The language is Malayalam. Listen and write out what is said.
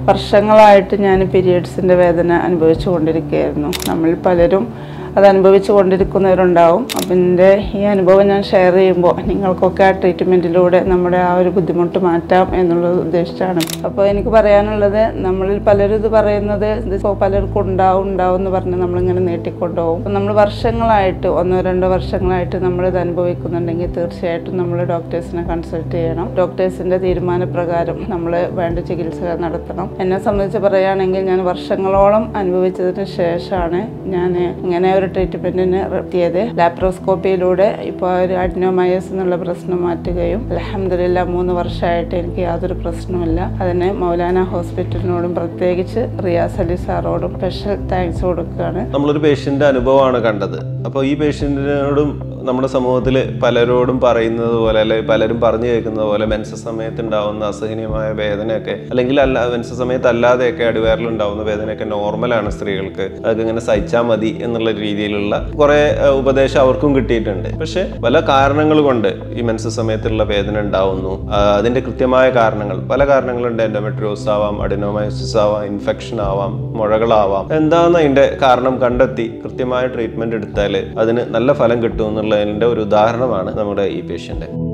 വർഷങ്ങളായിട്ട് ഞാൻ പീരിയഡ്സിൻ്റെ വേദന അനുഭവിച്ചു കൊണ്ടിരിക്കുകയായിരുന്നു നമ്മൾ പലരും അത് അനുഭവിച്ചു കൊണ്ടിരിക്കുന്നവരുണ്ടാവും അപ്പം എൻ്റെ ഈ അനുഭവം ഞാൻ ഷെയർ ചെയ്യുമ്പോൾ നിങ്ങൾക്കൊക്കെ ആ ട്രീറ്റ്മെൻറ്റിലൂടെ നമ്മുടെ ആ ഒരു ബുദ്ധിമുട്ട് മാറ്റാം എന്നുള്ളത് ഉദ്ദേശിച്ചാണ് അപ്പോൾ എനിക്ക് പറയാനുള്ളത് നമ്മളിൽ പലരും ഇത് പറയുന്നത് ഇത് ഇപ്പോൾ പലർക്കും ഉണ്ടാവും ഉണ്ടാവും എന്ന് പറഞ്ഞ് നമ്മളിങ്ങനെ നീട്ടിക്കൊണ്ടുപോകും അപ്പം നമ്മൾ വർഷങ്ങളായിട്ട് ഒന്നോ രണ്ടോ വർഷങ്ങളായിട്ട് നമ്മളിത് അനുഭവിക്കുന്നുണ്ടെങ്കിൽ തീർച്ചയായിട്ടും നമ്മൾ ഡോക്ടേഴ്സിനെ കൺസൾട്ട് ചെയ്യണം ഡോക്ടേഴ്സിൻ്റെ തീരുമാനപ്രകാരം നമ്മൾ വേണ്ട ചികിത്സ നടത്തണം എന്നെ സംബന്ധിച്ച് പറയുകയാണെങ്കിൽ ഞാൻ വർഷങ്ങളോളം അനുഭവിച്ചതിന് ശേഷമാണ് ഞാൻ ഇങ്ങനെ ഒരു ട്രീറ്റ്മെൻറ്റിന് എത്തിയത് ലാപ്രോസ്കോപ്പിയിലൂടെ ഇപ്പോൾ ഒരു അഡ്നോമയസ് എന്നുള്ള പ്രശ്നം മാറ്റുകയും അലഹമില്ല മൂന്ന് വർഷമായിട്ട് എനിക്ക് യാതൊരു പ്രശ്നവുമില്ല അതിന് മൗലാന ഹോസ്പിറ്റലിനോടും പ്രത്യേകിച്ച് റിയാസ് അലി സാറോടും സ്പെഷ്യൽ താങ്ക്സ് കൊടുക്കുകയാണ് നമ്മളൊരു പേഷ്യൻ്റെ അനുഭവമാണ് കണ്ടത് അപ്പോൾ ഈ പേഷ്യൻറ്റിനോടും നമ്മുടെ സമൂഹത്തിൽ പലരോടും പറയുന്നത് പോലെ അല്ലെങ്കിൽ പലരും പറഞ്ഞു കേൾക്കുന്നത് പോലെ മെൻസ സമയത്ത് ഉണ്ടാവുന്ന അസഹനീയമായ വേദനയൊക്കെ അല്ലെങ്കിൽ അല്ല മെൻസ സമയത്ത് അല്ലാതെയൊക്കെ അടിവയറിലുണ്ടാവുന്ന വേദനയൊക്കെ നോർമലാണ് സ്ത്രീകൾക്ക് അതൊക്കെ ഇങ്ങനെ സഹിച്ചാൽ മതി എന്നുള്ള രീതിയിലുള്ള കുറേ ഏഹ്, ഉപദേശം അവർക്കും കിട്ടിയിട്ടുണ്ട് പക്ഷെ പല കാരണങ്ങൾ കൊണ്ട് ഈ മെൻസ സമയത്തുള്ള വേദന ഉണ്ടാവുന്നു ആ, അതിന്റെ കൃത്യമായ കാരണങ്ങൾ പല കാരണങ്ങളുണ്ട് എൻഡോമെട്രിയോസ് ആവാം അഡിനോമൈസിസ് ആവാം ഇൻഫെക്ഷൻ ആവാം മുഴകളാവാം എന്താണെന്ന് അതിന്റെ കാരണം കണ്ടെത്തി കൃത്യമായ ട്രീറ്റ്മെന്റ് എടുത്താൽ അതിന് നല്ല ഫലം കിട്ടും എന്നുള്ളതിന്റെ ഒരു ഉദാഹരണമാണ് നമ്മുടെ ഈ പേഷ്യന്റ്